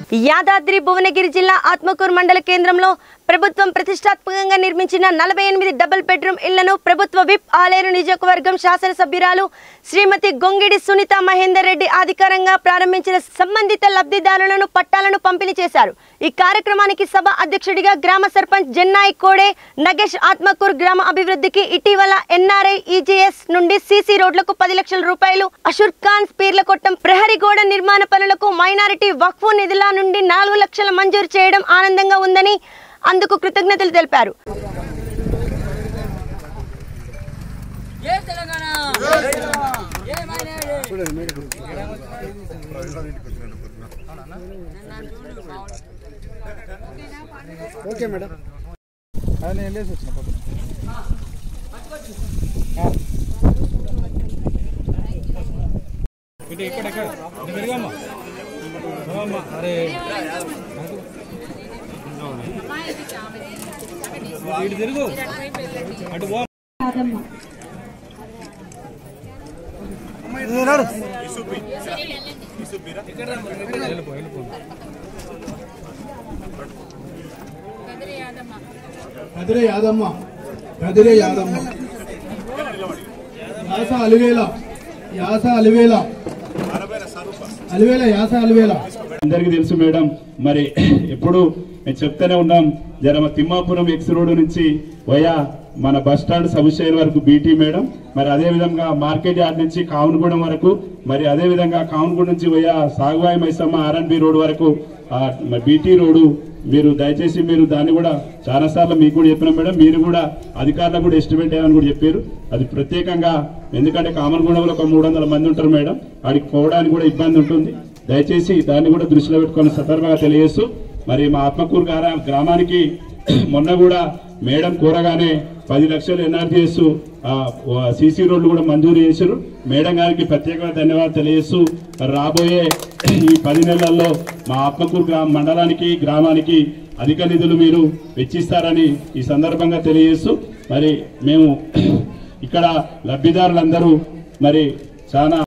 యాదాద్రి భువనగిరి జిల్లా ఆత్మకూరు మండల కేంద్రంలో ప్రభుత్వం ప్రతిష్టాత్మకంగా నిర్మించిన నలభై ఎనిమిది డబుల్ బెడ్రూమ్ ఇళ్లను ప్రభుత్వ విప్ ఆలేరు నియోజకవర్గం శాసనసభ్యురాలు శ్రీమతి గొంగిడి సునీత మహేందర్ రెడ్డి అధికారంగా ప్రారంభించిన సంబంధిత లబ్ధిదారులను పట్టాలను పంపిణీ చేశారు ఈ కార్యక్రమానికి సభ అధ్యక్షుడిగా గ్రామ సర్పంచ్ జెన్నాయి కోడే నగేష్ ఆత్మకూరు గ్రామ అభివృద్ధికి ఇటీవల ఎన్ఆర్ఐ ఈజీఎస్ నుండి సీసీ రోడ్లకు పది లక్షల రూపాయలు అషుర్ ఖాన్ పీర్ల కొట్టం ప్రహరీ గోడ నిర్మాణ పనులకు మైనారిటీ వక్ఫ్ నిధుల నుండి నాలుగు లక్షల మంజూరు చేయడం ఆనందంగా ఉందని అందుకు కృతజ్ఞతలు తెలిపారు జై తెలంగాణ జై మైనారిటీ ఓకే మేడం ఆయన వెళ్ళేసి వచ్చిన పొద్దున ఇటు ఇక్కడ ఇక్కడ ఇటు తిరిగమ్మా అమ్మా అరే ఇటు తిరుగు అటు పో వెళ్ళిపో వెళ్ళిపో కదిరే యాదమ్మ కదిరే యాదమ్మ యాస అలివేల యాస అలివేల అలివేల యాస అలివేల అందరికీ తెలుసు మేడం మరి ఎప్పుడు మేము చెప్తూనే ఉన్నాం జర మా తిమ్మాపురం ఎక్స్ రోడ్ నుంచి వయా మన బస్ స్టాండ్ సబుశైల్ వరకు బీటీ మేడం మరి అదే విధంగా మార్కెట్ యార్డ్ నుంచి కావునగూడెం వరకు మరి అదే విధంగా కావునగూడెం నుంచి via Saguvai Maisamma RNB road వరకు బీటీ రోడ్డు మీరు దయచేసి మీరు దాన్ని కూడా చాలా సార్లు మీకు కూడా చెప్పినాం మేడం మీరు కూడా అధికారులకు కూడా ఎస్టిమేట్ చేయమని కూడా చెప్పారు అది ప్రత్యేకంగా ఎందుకంటే కామన్గూడెంలో ఒక మూడు వందల మంది ఉంటారు మేడం వాడికి పోవడానికి కూడా ఇబ్బంది ఉంటుంది దయచేసి దాన్ని కూడా దృష్టిలో పెట్టుకొని సందర్భంగా తెలియజేస్తూ మరి మా ఆత్మకూరు గారా గ్రామానికి మొన్న కూడా మేడం కోరగానే పది లక్షలు ఎన్ఆర్జీఎస్ సీసీ రోడ్లు కూడా మంజూరు చేశారు మేడం గారికి ప్రత్యేకంగా ధన్యవాదాలు తెలియజేస్తూ మరి రాబోయే ఈ పది నెలల్లో మా ఆత్మకూరు గ్రామ మండలానికి గ్రామానికి అధిక నిధులు మీరు వెచ్చిస్తారని ఈ సందర్భంగా తెలియజేస్తూ మరి మేము ఇక్కడ లబ్ధిదారులందరూ మరి చాలా